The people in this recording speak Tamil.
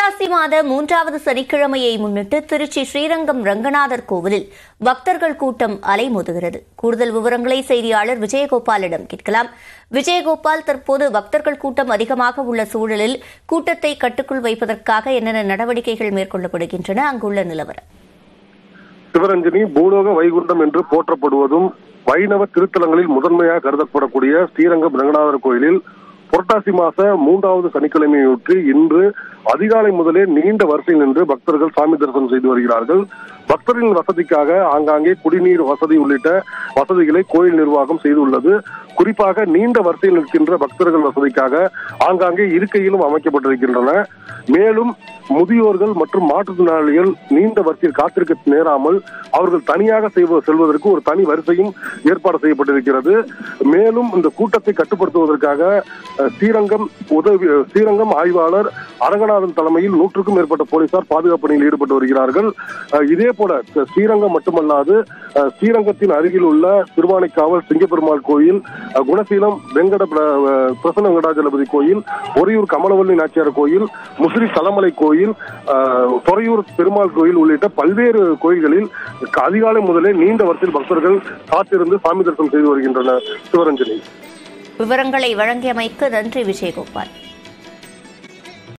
புரட்டாசி மாத மூன்றாவது சனிக்கிழமையை முன்னிட்டு திருச்சி ஸ்ரீரங்கம் ரங்கநாதர் கோவிலில் பக்தர்கள் கூட்டம் அலைமோதுகிறது கூடுதல் விவரங்களை செய்தியாளர் விஜயகோபாலிடம் கேட்கலாம் விஜயகோபால் தற்போது பக்தர்கள் கூட்டம் அதிகமாக உள்ள சூழலில் கூட்டத்தை கட்டுக்குள் வைப்பதற்காக என்னென்ன நடவடிக்கைகள் மேற்கொள்ளப்படுகின்றன அங்குள்ள நிலவரம் சிவரஞ்சனி பூலோக வைகுண்டம் என்று போற்றப்படுவதும் வைணவ திருத்தலங்களில் முதன்மையாக கருதப்படக்கூடிய ஸ்ரீரங்கம் ரங்கநாதர் கோயிலில் புரட்டாசி மாச மூன்றாவது சனிக்கிழமையொற்றி இன்று அதிகாலை முதலே நீண்ட வரிசையில் நின்று பக்தர்கள் சாமி தரிசனம் செய்து வருகிறார்கள் பக்தர்களின் வசதிக்காக ஆங்காங்கே குடிநீர் வசதி உள்ளிட்ட வசதிகளை கோயில் நிர்வாகம் செய்துள்ளது குறிப்பாக நீண்ட வரிசையில் நிற்கின்ற பக்தர்கள் வசதிக்காக ஆங்காங்கே இருக்கையிலும் அமைக்கப்பட்டிருக்கின்றன மேலும் முதியோர்கள் மற்றும் மாற்றுத்திறனாளிகள் நீண்ட வரிசையில் காத்திருக்க நேராமல் அவர்கள் தனியாக செய்வ செல்வதற்கு ஒரு தனி வரிசையும் ஏற்பாடு செய்யப்பட்டிருக்கிறது மேலும் இந்த கூட்டத்தை கட்டுப்படுத்துவதற்காக அஹ், ஸ்ரீரங்கம் உதவி ஸ்ரீரங்கம் ஆய்வாளர் அரங்கநாதன் தலைமையில் நூற்றுக்கும் மேற்பட்ட போலீசார் பாதுகாப்பு பணியில் ஈடுபட்டு வருகிறார்கள் அஹ், இதே போல த- ஸ்ரீரங்கம் மட்டுமல்லாது அஹ், ஸ்ரீரங்கத்தின் அருகில் உள்ள திருவானைக்காவல் சிங்கப்பெருமாள் கோயில் அஹ், குணசீலம் வெங்கட பிர- அஹ், பிரசன்ன வெங்கடாஜலபதி கோயில் ஒரையூர் கமலவல்லி நாச்சியார் கோயில் முசிறி தலமலை கோயில் அஹ், துறையூர் பெருமாள் கோயில் உள்ளிட்ட பல்வேறு கோயில்களில் அதிகாலை முதலே நீண்ட வரிசையில் பக்தர்கள் காத்திருந்து சாமி தரிசனம் செய்து வருகின்றனர் சிவரஞ்சனி விவரங்களை வழங்கியமைக்கு நன்றி விஜயகோபால்